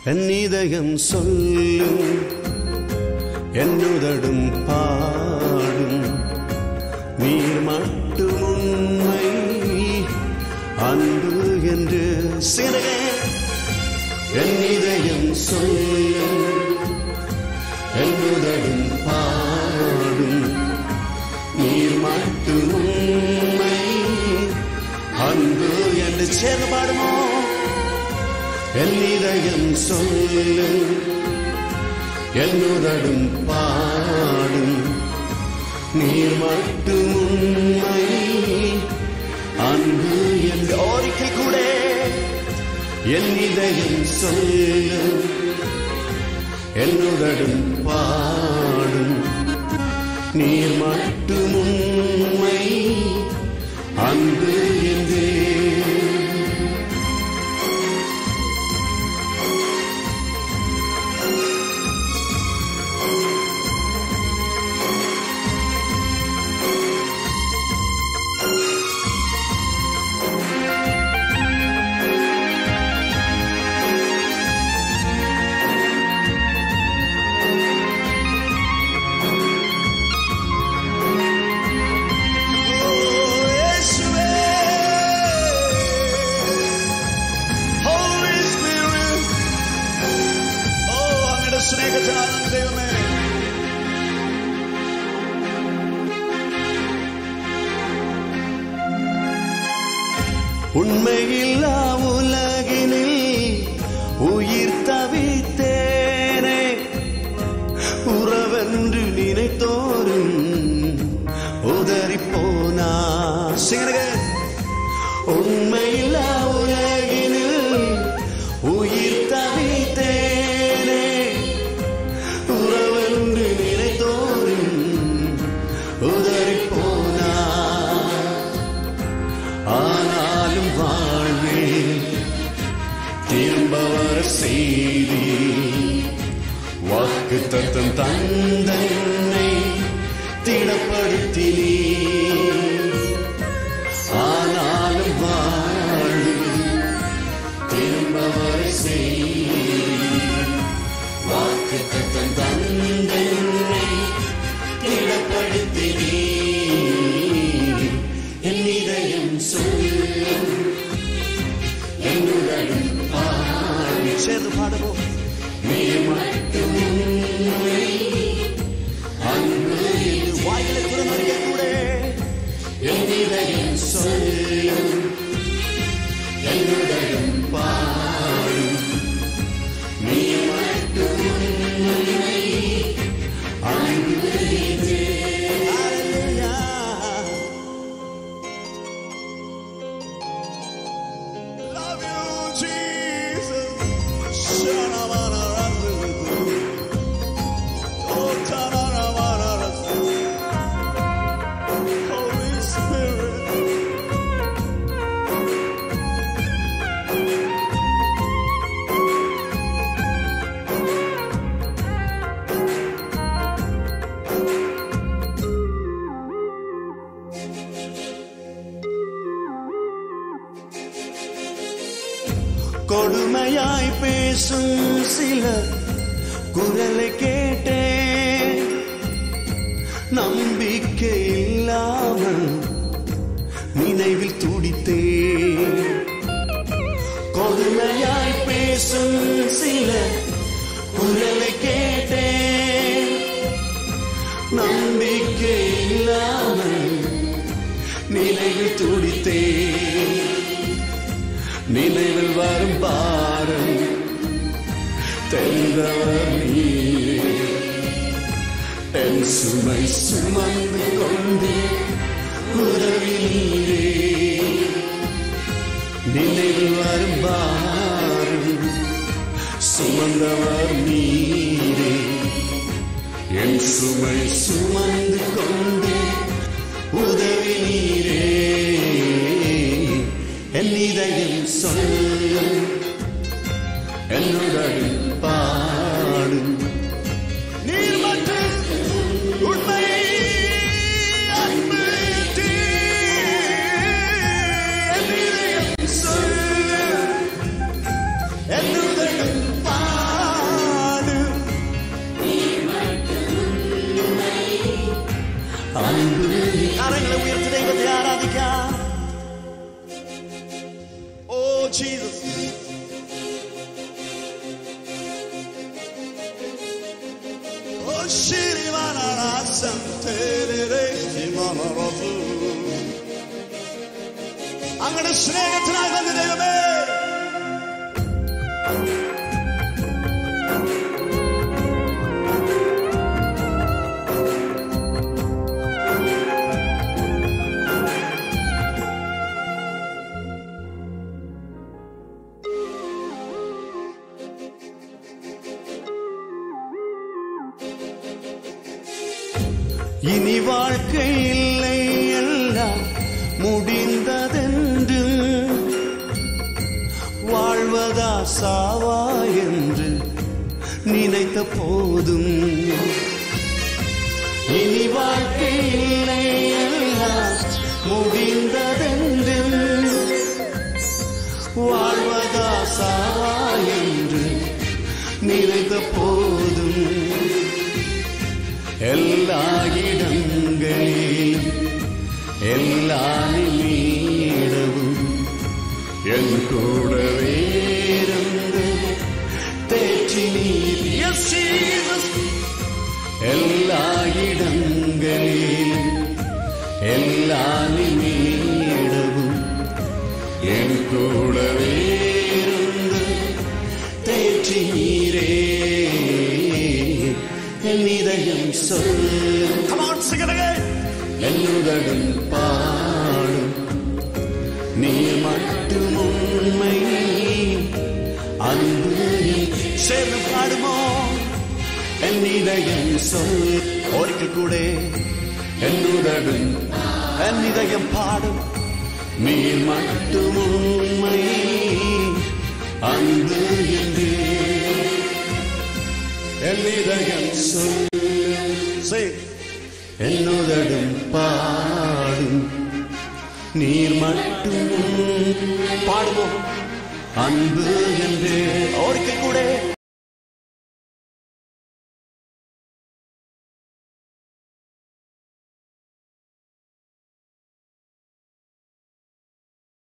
என் இதயம் சொல்லும் என்னுதடும் பாடும் நீர் மட்டும் உண்மை அன்பு என்று சிறகே என் இதயம் சொல்லும் என்னுதடும் பாடும் நீர் மட்டும் உண்மை அன்பு என்று சேர்ந்து பாடுமோ என் இதயம் சொல்லு என்னுதடும் பாடும் நீர் மட்டும் உண்மை அன்பு என்று ஓரிக்கை கூட என் இதயம் சொல்லு என்னுதடும் பாடும் நீர் மட்டும் உண்மை அன்பு என்றே സ്നേഹത്തിനാണ് ദൈവമേ உண்மையில்லா உலகினில் உயிர் தவித்தேனே உறவென்று நினைத்தோரும் உதறி போனா உண்மையில்லா உலகினில் உயிர் தவித்தேனே உறவென்று நினைத்தோரும் உதறி போனா ஆனாலும் வாழ்வேன் திரும்ப வர செய்தி வாக்கு தத்தம் தந்தன்னை திடப்படுத்தினீ ஆனாலும் வாழ்வு திரும்ப வர செய்தி வாக்கு தத்தம் தந்தன்னை திடப்படுத்தினீ என் இதயம் சொல்லும் என்னுடன் பாடி சேர்ந்து பாடுவோம் நீ மட்டும் உண்மை. அன்பு என்று வாய்களை திறந்தறிய கூட என் இதயம் சொல்லும் என்னுடன் பாடும் நீ மட்டும் உண்மை. அன்பு என்று Hallelujah. Love you, Jesus. Sha-na-ma-na-ra-su. Oh, ta-na-na-ma-na-ra-su. Holy Spirit. கொடுமையாய் பேசும் சில குரலை கேட்டேன் நம்பிக்கை இல்லாமல் நினைவில் துடித்தேன் கொடுமையாய் பேசும் சில குரலை கேட்டேன் நம்பிக்கை இல்லாமல் நினைவில் துடித்தேன் நினைவில் வரும் பாரம் தென்றவர் நீரே என் சுமை சுமந்து கொண்டு உதவி நீரே நினைவில் வரும் பாரம் சுமந்தவர் நீரே என் சுமை சுமந்து கொண்டு உதவி நீரே என் இதயம் சொல்லும் என்னுடன் பாடும் நீர் மட்டும் உண்மை அன்பு என் இதயம் சொல்லும் என்னுடன் பாடும் Jesus. Oh, shiri manara santere manarazu. അങ്ങയുടെ സ്നേഹത്തിനായി നന്ദി ദൈവമേ இனி வாழ்க்கை இல்லை எல்லாம் முடிந்ததென்று வாழ்வதா சாவா என்று நினைத்த போதும் இனி வாழ்க்கை இல்லை எல்லாம் முடிந்ததென்று வாழ்வதா சாவா என்று நினைத்த போதும் எல்லா இடங்களிலும் எல்லா நிமிடமும் என் கூடவே இருந்து தேற்றி நீர் Yes, Jesus. எல்லா இடங்களிலும் எல்லா நிமிடமும் என் கூடவே இருந்து தேற்றி நீரே என் இதயம் சொல்லும் Come on, sing it again. என்னுடன் பாடும் நீ மட்டும் உண்மை அன்பு சேர்ந்து பாடுமோ என் இதயம் சொல் ஒரிக்கல் கூட என்னுடன் என் இதயம் பாடும் நீ மட்டும் உண்மை அன்பு என்று என் இதயம் சொல் Sing. என்னுடன் பாடும் நீர் மட்டும் பாடுவோம் அன்பு என்று அவருக்கு